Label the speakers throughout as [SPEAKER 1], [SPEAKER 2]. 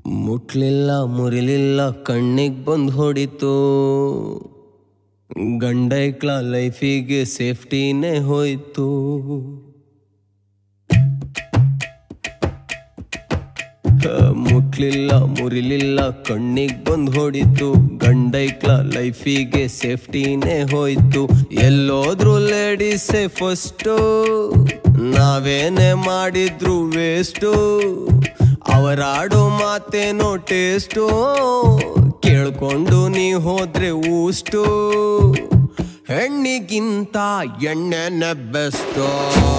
[SPEAKER 1] ಮುಟ್ಲಿಲ್ಲ ಮುರಿಲಿಲ್ಲ ಕಣ್ಣಿಗೆ ಬಂದು ಹೊಡಿತು ಗಂಡೈಕ್ಳ ಲೈಫಿಗೆ ಸೇಫ್ಟಿನೇ ಹೋಯ್ತು ಆ, ಮುಟ್ಲಿಲ್ಲ ಮುರಿಲಿಲ್ಲ ಕಣ್ಣಿಗೆ ಬಂದು ಹೊಡಿತು ಗಂಡೈಕ್ಳ ಲೈಫಿಗೆ ಸೇಫ್ಟಿನೇ ಹೋಯ್ತು ಎಲ್ಲೋದ್ರು ಲೇಡೀಸೇ ಫಸ್ಟು ನಾವೇನೇ ಮಾಡಿದ್ರು ವೇಸ್ಟು ಅವರಾಡೋ ಮಾತೇನೋ ಟೇಸ್ಟು ಕೇಳ್ಕೊಂಡು ನೀ ಹೋದ್ರೆ ಊಷ್ಟು ಹೆಣ್ಣಿಗಿಂತ ಎಣ್ಣೆನೆ ಬೆಸ್ಟು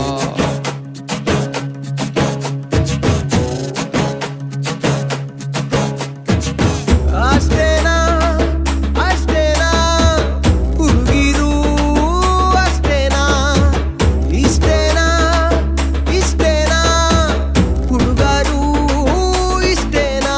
[SPEAKER 1] ಅಷ್ಟೇನಾ ಅಷ್ಟೇನಾ ಹುಡುಗಿರು ಅಷ್ಟೇನಾ ಇಷ್ಟೇನಾ ಇಷ್ಟೇನಾ ಹುಡುಗರು ಇಷ್ಟೇನಾ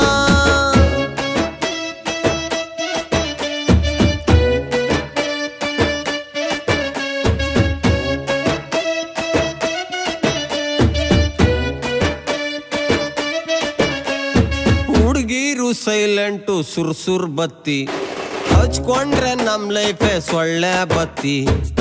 [SPEAKER 1] ಹುಡುಗಿರು ಸೈಲೆಂಟು ಸುರ್ ಸುರ್ ಬತ್ತಿ ಹಚ್ಕೊಂಡ್ರೆ ನಮ್ ಲೈಫೇ ಸೊಳ್ಳೆ ಬತ್ತಿ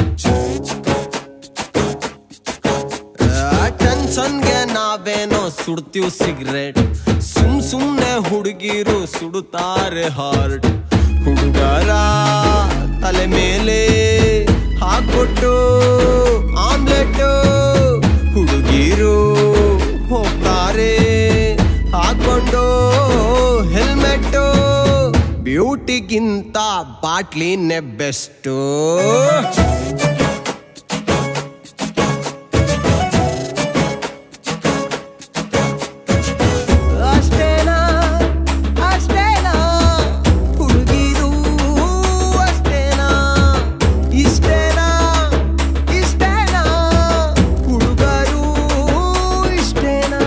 [SPEAKER 1] ಟೆನ್ಷನ್ಗೆ ನಾವೇನೋ ಸುಡ್ತೀವ್ ಸಿಗರೇಟ್ ಸುಮ್ ಸುಮ್ನೆ ಹುಡುಗಿರು ಸುಡುತ್ತಾರೆ ಹಾರ್ಟ್ ಹುಡುಗರ ತಲೆ ಮೇಲೆ ಹಾಕ್ಬಿಟ್ಟು ಆಮ್ಲೆಟ್ ಹುಡುಗಿರು ಹೋಗ್ತಾರೆ ಹಾಕೊಂಡು ಹೆಲ್ಮೆಟ್ ಬ್ಯೂಟಿಗಿಂತ ಬಾಟ್ಲಿನೇ ಬೆಸ್ಟು ಅಷ್ಟೇನಾ ಅಷ್ಟೇನಾ ಹುಡುಗಿರು ಅಷ್ಟೇನಾ ಇಷ್ಟೇನಾ ಇಷ್ಟೇನಾ ಹುಡುಗರು ಇಷ್ಟೇನಾ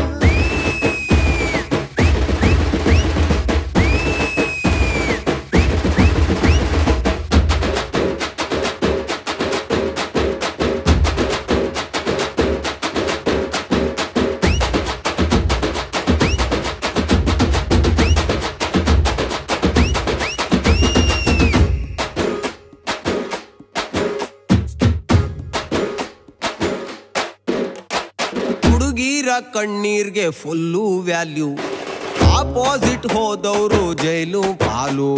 [SPEAKER 1] ಹುಡುಗಿರ ಕಣ್ಣೀರ್ಗೆ ಫುಲ್ಲು ವ್ಯಾಲ್ಯೂ ಆಪೋಸಿಟ್ ಹೋದವರು ಜೈಲು ಪಾಲು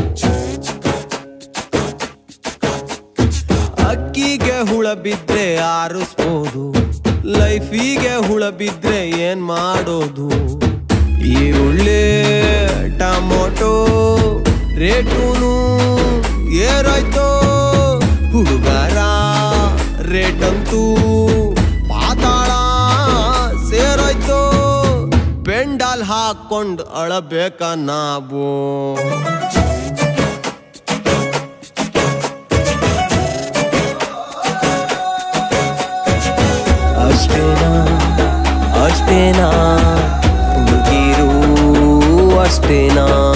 [SPEAKER 1] ಅಕ್ಕಿಗೆ ಹುಳ ಬಿದ್ರೆ ಆರಿಸ್ಬೋದು ಲೈಫಿಗೆ ಹುಳ ಬಿದ್ರೆ ಏನ್ ಮಾಡೋದು ಈರುಳ್ಳಿ ಟಮೊಟೊ ರೇಟೂನು ಏರಾಯ್ತೋ ಹುಡುಗರ ರೇಟಂತೂ ಪಾತಾಳ ಸೇರಾಯ್ತೋ ಪೆಂಡಾಲ್ ಹಾಕೊಂಡ್ ಅಳಬೇಕ ನಾವು ಅಷ್ಟೇನಾ ಅಷ್ಟೇನಾ ಹುಡುಗಿರು ಅಷ್ಟೇನಾ